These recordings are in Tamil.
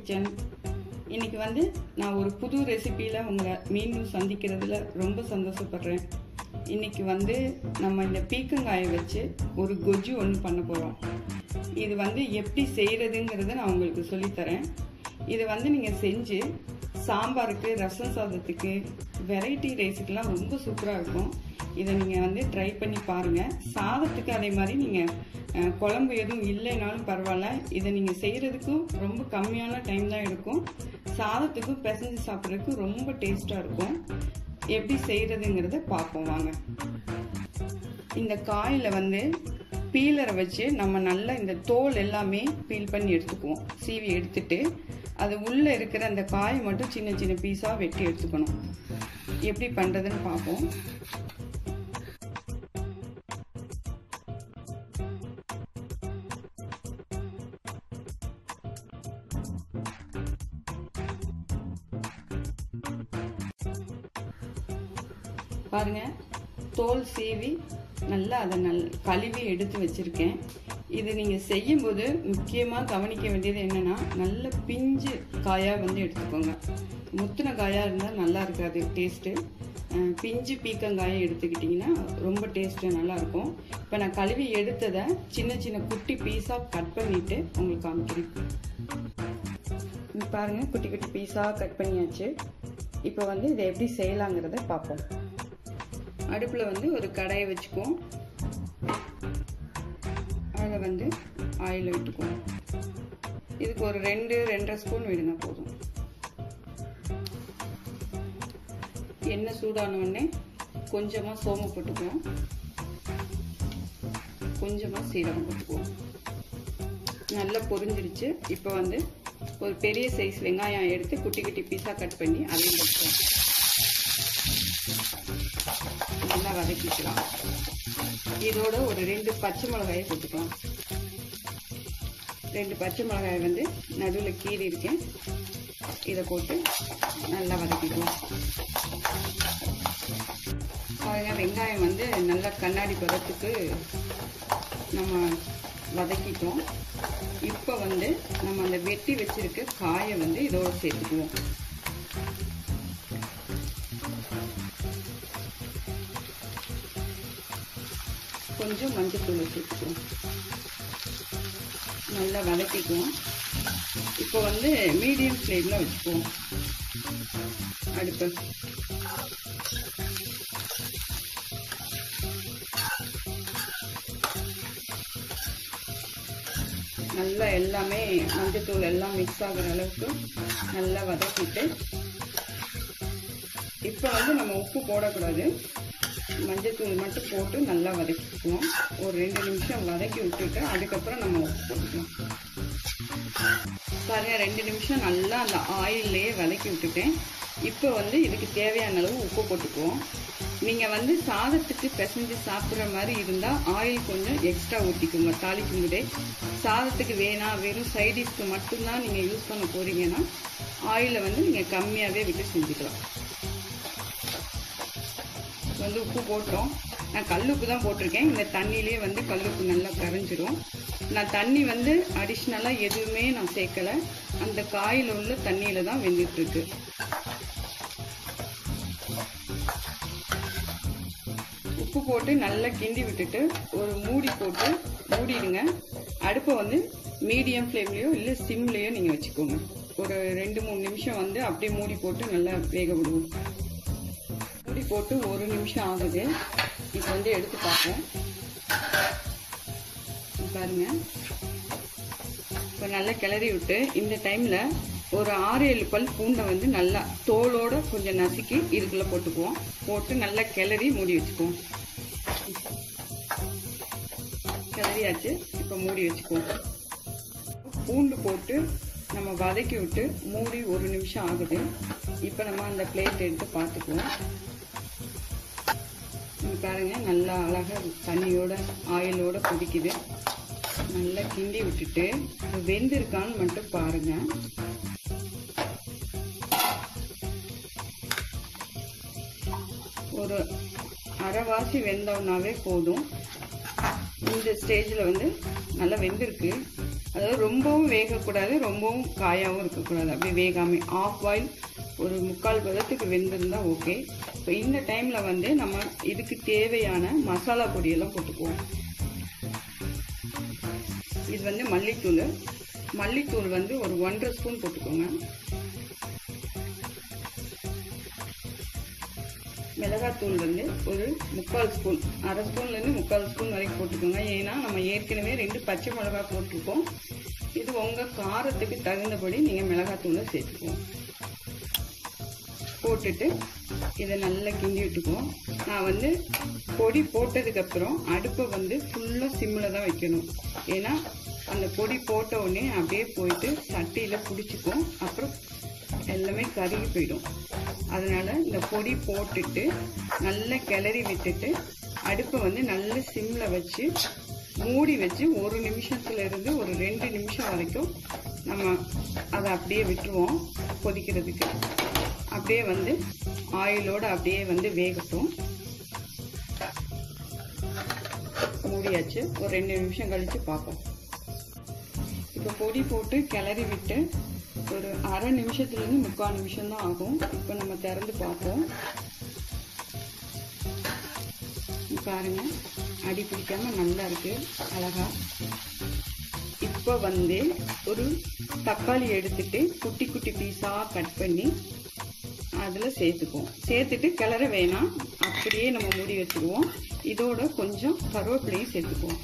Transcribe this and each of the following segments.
கிச்சன் இன்னைக்கு வந்து நான் ஒரு புது ரெசிபியில் உங்களை மீண்டும் சந்திக்கிறதுல ரொம்ப சந்தோஷப்படுறேன் இன்னைக்கு வந்து நம்ம இந்த பீக்கங்காயை வச்சு ஒரு கொஜ்ஜு ஒன்று பண்ண போகிறோம் இது வந்து எப்படி செய்கிறதுங்கிறத நான் உங்களுக்கு சொல்லித்தரேன் இது வந்து நீங்கள் செஞ்சு சாம்பாருக்கு ரசம் சாதத்துக்கு வெரைட்டி ரைஸுக்கெல்லாம் ரொம்ப சூப்பராக இருக்கும் இதை நீங்கள் வந்து ட்ரை பண்ணி பாருங்கள் சாதத்துக்கு அதே மாதிரி நீங்கள் அஹ், குழம்பு எதுவும் இல்லைனாலும் பரவாயில்ல இதை நீங்கள் செய்கிறதுக்கும் ரொம்ப கம்மியான டைம் தான் எடுக்கும் சாதத்துக்கும் பிசைஞ்சு சாப்பிட்றதுக்கு ரொம்ப டேஸ்ட்டாக இருக்கும் எப்படி செய்கிறதுங்கிறத பார்ப்போம் வாங்க இந்த காயில் வந்து பீலரை வச்சு நம்ம நல்லா இந்த தோல் எல்லாமே பீல் பண்ணி எடுத்துக்குவோம் சீவி எடுத்துட்டு அது உள்ளே இருக்கிற அந்த காய் மட்டும் சின்ன சின்ன பீஸாக வெட்டி எடுத்துக்கணும் எப்படி பண்ணுறதுன்னு பார்ப்போம் பாருங்க தோல் சீவி நல்லா அதை நல் கழுவி எடுத்து வச்சிருக்கேன் இது நீங்கள் செய்யும்போது முக்கியமாக கவனிக்க வேண்டியது என்னன்னா நல்ல பிஞ்சு காயாக வந்து எடுத்துக்கோங்க முத்தின காயாக இருந்தால் நல்லா இருக்காது டேஸ்ட்டு பிஞ்சு பீக்கங்காயை எடுத்துக்கிட்டிங்கன்னா ரொம்ப டேஸ்ட்டு நல்லாயிருக்கும் இப்போ நான் கழுவி எடுத்ததை சின்ன சின்ன குட்டி பீஸாக கட் பண்ணிவிட்டு உங்களுக்கு காமிக்கிறேன் இங்க பாருங்க குட்டி குட்டி பீஸாக கட் பண்ணியாச்சு இப்போ வந்து இதை எப்படி செய்யலாங்கிறத பார்ப்போம் அடுப்பில் வந்து ஒரு கடாயை வச்சுக்குவோம் அதில் வந்து ஆயில் விட்டுக்குவோம் இதுக்கு ஒரு ரெண்டு ரெண்டரை ஸ்பூன் விடுங்க போதும் எண்ணெய் சூடான உடனே கொஞ்சமாக சோமு போட்டுக்குவோம் கொஞ்சமாக சீரகம் போட்டுக்குவோம் நல்லா பொரிஞ்சிருச்சு இப்போ வந்து ஒரு பெரிய சைஸ் வெங்காயம் எடுத்து குட்டி குட்டி பீஸாக கட் பண்ணி அதையும் போட்டுக்குவோம் நல்லா வதக்கிக்கலாம் இதோட ஒரு ரெண்டு பச்சை மிளகாயை போட்டுக்கலாம் ரெண்டு பச்சை மிளகாயை வந்து நடுவில் கீறி இருக்கேன் இதை போட்டு நல்லா வதக்கிக்கலாம் பாருங்க வெங்காயம் வந்து நல்லா கண்ணாடி பதத்துக்கு நம்ம வதக்கிட்டோம் இப்போ வந்து நம்ம அந்த வெட்டி வச்சிருக்க காயை வந்து இதோட சேர்த்துக்குவோம் கொஞ்சம் மஞ்சத்தூள் சேர்த்துக்குவோம் நல்லா வதக்கிக்குவோம் இப்போ வந்து மீடியம் ஃப்ளேமில் வச்சுக்குவோம் அடுப்பு நல்லா எல்லாமே மஞ்சத்தூள் எல்லாம் மிக்ஸ் ஆகுற அளவுக்கு நல்லா வதக்கிட்டு இப்போ வந்து நம்ம உப்பு போடக்கூடாது மஞ்சத்தூள் மட்டும் போட்டு நல்லா வதக்கிக்குவோம் ஒரு ரெண்டு நிமிஷம் வதக்கி விட்டுட்டு அதுக்கப்புறம் நம்ம உப்பு போட்டுக்கலாம் பாருங்க ரெண்டு நிமிஷம் நல்லா அந்த ஆயில்லையே வதக்கி விட்டுட்டேன் இப்போ வந்து இதுக்கு தேவையான அளவு உப்பு போட்டுக்குவோம் நீங்கள் வந்து சாதத்துக்கு பிசைஞ்சு சாப்பிட்ற மாதிரி இருந்தால் ஆயில் கொஞ்சம் எக்ஸ்ட்ரா ஊற்றிக்குங்க தாளிக்கும் போதே சாதத்துக்கு வேணாம் வெறும் சைடிஷ்க்கு மட்டும்தான் நீங்கள் யூஸ் பண்ண போகிறீங்கன்னா ஆயிலை வந்து நீங்கள் கம்மியாகவே விட்டு செஞ்சுக்கலாம் வந்து உப்பு போட்டோம் நான் கல்லுப்பு தான் போட்டிருக்கேன் இந்த தண்ணியிலே வந்து கல்லுப்பு நல்லா கரைஞ்சிரும் நான் தண்ணி வந்து அடிஷ்னலாக எதுவுமே நான் சேர்க்கலை அந்த காயில் உள்ள தண்ணியில் தான் வெந்துட்டு இருக்கு உப்பு போட்டு நல்லா கிண்டி விட்டுட்டு ஒரு மூடி போட்டு மூடிடுங்க அடுப்பை வந்து மீடியம் ஃப்ளேம்லேயோ இல்லை சிம்லேயோ நீங்கள் வச்சுக்கோங்க ஒரு ரெண்டு மூணு நிமிஷம் வந்து அப்படியே மூடி போட்டு நல்லா வேக விடுவோம் மூடி போட்டு ஒரு நிமிஷம் ஆகுது இப்போ வந்து எடுத்து பார்ப்போம் பாருங்க இப்போ நல்லா கிளறி விட்டு இந்த டைமில் ஒரு ஆறு ஏழு பல் பூண்டை வந்து நல்லா தோலோட கொஞ்சம் நசுக்கி இதுக்குள்ளே போட்டுக்குவோம் போட்டு நல்லா கிளறி மூடி வச்சுக்குவோம் கிளறியாச்சு இப்போ மூடி வச்சுக்குவோம் பூண்டு போட்டு நம்ம வதக்கி விட்டு மூடி ஒரு நிமிஷம் ஆகுது இப்போ நம்ம அந்த பிளேட் எடுத்து பார்த்துக்குவோம் இங்க பாருங்க நல்லா அழகா தண்ணியோட ஆயிலோட கொதிக்குது நல்லா கிண்டி விட்டுட்டு வெந்திருக்கான்னு மட்டும் பாருங்க ஒரு ஒரு அரைவாசி வெந்தோம்னாவே போதும் இந்த ஸ்டேஜில் வந்து நல்லா வெந்திருக்கு அதாவது ரொம்பவும் வேகக்கூடாது ரொம்பவும் காயாகவும் இருக்கக்கூடாது அப்படியே வேகாமல் ஆஃப் பாயில் ஒரு முக்கால் பதத்துக்கு வெந்திருந்தா ஓகே இப்போ இந்த டைமில் வந்து நம்ம இதுக்கு தேவையான மசாலா பொடியெல்லாம் போட்டுக்குவோம் இது வந்து மல்லித்தூள் மல்லித்தூள் வந்து ஒரு ஒன்றரை ஸ்பூன் போட்டுக்கோங்க மிளகாத்தூள் வந்து ஒரு முக்கால் ஸ்பூன் அரை ஸ்பூன்லேருந்து முக்கால் ஸ்பூன் வரைக்கும் போட்டுக்கோங்க ஏன்னா நம்ம ஏற்கனவே ரெண்டு பச்சை மிளகா போட்டிருக்கோம் இது உங்கள் காரத்துக்கு தகுந்தபடி நீங்கள் மிளகாத்தூளை சேர்த்துக்குவோம் போட்டுட்டு இதை நல்லா கிண்டி விட்டுக்குவோம் நான் வந்து பொடி போட்டதுக்கப்புறம் அடுப்பை வந்து ஃபுல்லாக சிம்மில் தான் வைக்கணும் ஏன்னா அந்த பொடி போட்ட உடனே அப்படியே போயிட்டு சட்டியில் பிடிச்சிக்கும் அப்புறம் எல்லாமே கருகி போயிடும் அதனால இந்த பொடி போட்டுட்டு நல்லா கிளறி விட்டுட்டு அடுப்பை வந்து நல்ல சிம்மில் வச்சு மூடி வச்சு ஒரு நிமிஷத்துல இருந்து ஒரு ரெண்டு நிமிஷம் வரைக்கும் நம்ம அதை அப்படியே விட்டுருவோம் கொதிக்கிறதுக்கு அப்படியே வந்து ஆயிலோட அப்படியே வந்து வேகட்டும் மூடியாச்சு ஒரு ரெண்டு நிமிஷம் கழிச்சு பார்ப்போம் இப்போ பொடி போட்டு கிளறி விட்டு ஒரு அரை நிமிஷத்துலேருந்து முக்கால் நிமிஷம் தான் ஆகும் இப்போ நம்ம திறந்து பார்ப்போம் பாருங்க அடி பிடிக்காம நல்லா இருக்கு அழகா இப்போ வந்து ஒரு தக்காளி எடுத்துட்டு குட்டி குட்டி பீஸாக கட் பண்ணி அதில் சேர்த்துக்குவோம் சேர்த்துட்டு கிளற வேணாம் அப்படியே நம்ம மூடி வச்சுருவோம் இதோட கொஞ்சம் கருவேப்பிலையும் சேர்த்துக்குவோம்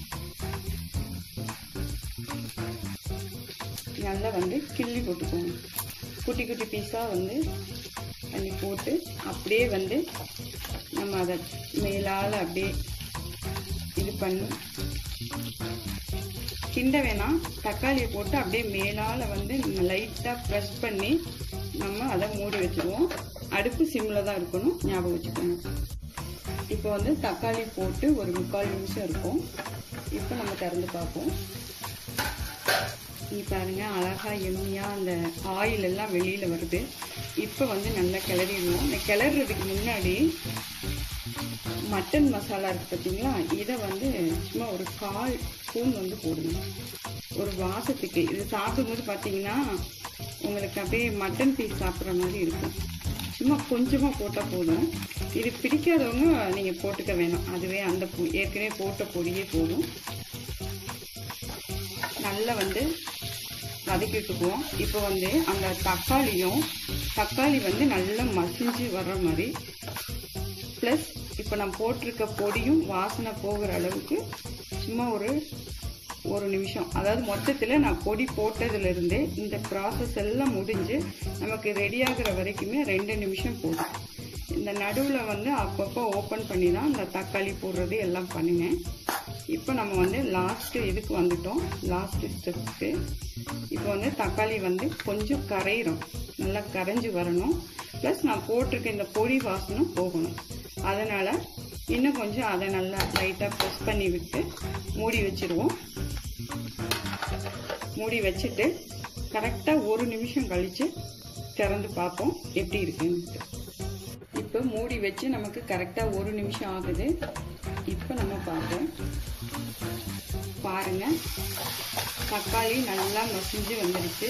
நல்லா வந்து கிள்ளி போட்டுக்கோங்க குட்டி குட்டி பீஸாக வந்து பண்ணி போட்டு அப்படியே வந்து நம்ம அதை மேலால் அப்படியே இது பண்ணி கிண்ட வேணாம் தக்காளியை போட்டு அப்படியே மேலால் வந்து லைட்டாக ப்ரெஸ் பண்ணி நம்ம அதை மூடி வச்சுருவோம் அடுப்பு சிம்மில் தான் இருக்கணும் ஞாபகம் வச்சுக்கோங்க இப்போ வந்து தக்காளி போட்டு ஒரு முக்கால் நிமிஷம் இருக்கும் இப்போ நம்ம திறந்து பார்ப்போம் நீ பாருங்க அழகா எம்மியா அந்த ஆயில் எல்லாம் வெளியில வருது இப்போ வந்து நல்லா கிளறிடுவோம் இந்த கிளறதுக்கு முன்னாடி மட்டன் மசாலா இருக்கு பார்த்தீங்களா இதை வந்து சும்மா ஒரு கால் ஸ்பூன் வந்து போடுங்க ஒரு வாசத்துக்கு இது சாப்பிடும்போது பார்த்தீங்கன்னா உங்களுக்கு அப்படியே மட்டன் பீஸ் சாப்பிட்ற மாதிரி இருக்கும் சும்மா கொஞ்சமாக போட்டால் போதும் இது பிடிக்காதவங்க நீங்கள் போட்டுக்க வேணாம் அதுவே அந்த பொ- ஏற்கனவே போட்ட பொடியே போதும் நல்லா வந்து வதக்கி விட்டுக்குவோம் இப்போ வந்து அந்த தக்காளியும் தக்காளி வந்து நல்லா மசிஞ்சு வர்ற மாதிரி ப்ளஸ் இப்போ நான் போட்டிருக்க பொடியும் வாசனை போகிற அளவுக்கு சும்மா ஒரு ஒரு நிமிஷம் அதாவது மொத்தத்தில் நான் பொடி போட்டதுலேருந்தே இந்த ப்ராசஸ் எல்லாம் முடிஞ்சு நமக்கு ரெடி ஆகுற வரைக்குமே ரெண்டு நிமிஷம் போதும் இந்த நடுவில் வந்து அப்பப்போ ஓப்பன் பண்ணி தான் இந்த தக்காளி போடுறது எல்லாம் பண்ணினேன் இப்போ நம்ம வந்து லாஸ்ட்டு இதுக்கு வந்துட்டோம் லாஸ்ட் ஸ்டெப்ஸ்க்கு இப்போ வந்து தக்காளி வந்து கொஞ்சம் கரையிடும் நல்லா கரைஞ்சி வரணும் ப்ளஸ் நான் போட்டிருக்க இந்த பொடி வாசனை போகணும் அதனால் இன்னும் கொஞ்சம் அதை நல்லா லைட்டாக ப்ரெஸ் பண்ணி விட்டு மூடி வச்சிருவோம் மூடி வச்சுட்டு கரெக்டாக ஒரு நிமிஷம் கழித்து திறந்து பார்ப்போம் எப்படி இருக்குன்னு இப்போ மூடி வச்சு நமக்கு கரெக்டாக ஒரு நிமிஷம் ஆகுது இப்போ நம்ம பார்ப்போம் பாருங்க தக்காளி நல்லா மசிஞ்சு வந்துடுச்சு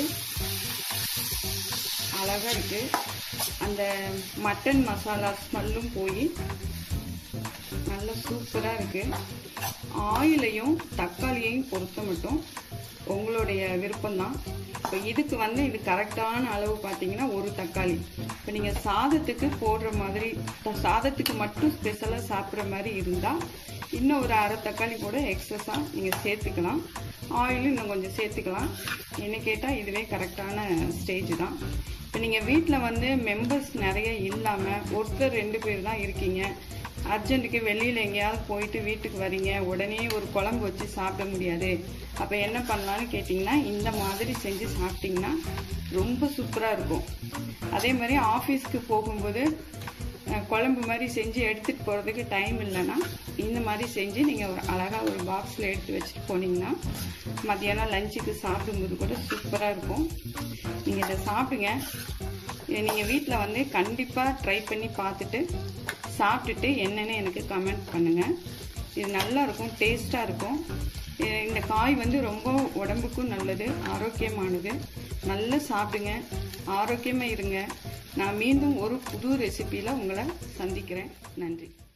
அழகா இருக்கு அந்த மட்டன் மசாலா ஸ்மெல்லும் போய் நல்லா சூப்பராக இருக்கு ஆயிலையும் தக்காளியையும் பொறுத்த மட்டும் உங்களுடைய விருப்பம்தான் இப்போ இதுக்கு வந்து இது கரெக்டான அளவு பார்த்தீங்கன்னா ஒரு தக்காளி இப்போ நீங்கள் சாதத்துக்கு போடுற மாதிரி த- சாதத்துக்கு மட்டும் ஸ்பெஷலாக சாப்பிட்ற மாதிரி இருந்தால் இன்னும் ஒரு அரை தக்காளி கூட எக்ஸஸாக நீங்கள் சேர்த்துக்கலாம் ஆயிலும் இன்னும் கொஞ்சம் சேர்த்துக்கலாம் என்ன கேட்டால் இதுவே கரெக்டான ஸ்டேஜ் தான் இப்போ நீங்கள் வீட்டில் வந்து மெம்பர்ஸ் நிறைய இல்லாமல் ஒருத்தர் ரெண்டு பேர் தான் இருக்கீங்க அர்ஜென்ட்டுக்கு வெளியில் எங்கேயாவது போயிட்டு வீட்டுக்கு வரீங்க உடனே ஒரு குழம்பு வச்சு சாப்பிட முடியாது அப்போ என்ன பண்ணலான்னு கேட்டிங்கன்னா இந்த மாதிரி செஞ்சு சாப்பிட்டிங்கன்னா ரொம்ப சூப்பராக இருக்கும் அதே மாதிரி ஆஃபீஸ்க்கு போகும்போது அஹ், குழம்பு மாதிரி செஞ்சு எடுத்துகிட்டு போகிறதுக்கு டைம் இல்லைன்னா இந்த மாதிரி செஞ்சு நீங்கள் ஒரு அழகாக ஒரு பாக்ஸில் எடுத்து வச்சுட்டு போனீங்கன்னா மத்தியானம் லஞ்சுக்கு சாப்பிடும்போது கூட சூப்பராக இருக்கும் நீங்கள் இதை சாப்பிடுங்க இதை நீங்கள் வீட்டில் வந்து கண்டிப்பாக ட்ரை பண்ணி பார்த்துட்டு சாப்பிட்டுட்டு என்னென்னு எனக்கு கமெண்ட் பண்ணுங்கள் இது நல்லா இருக்கும் டேஸ்ட்டாக இருக்கும் இ- இந்த காய் வந்து ரொம்ப உடம்புக்கும் நல்லது ஆரோக்கியமானது நல்லா சாப்பிடுங்க ஆரோக்கியமாக இருங்க நான் மீண்டும் ஒரு புது ரெசிபியில் உங்களை சந்திக்கிறேன் நன்றி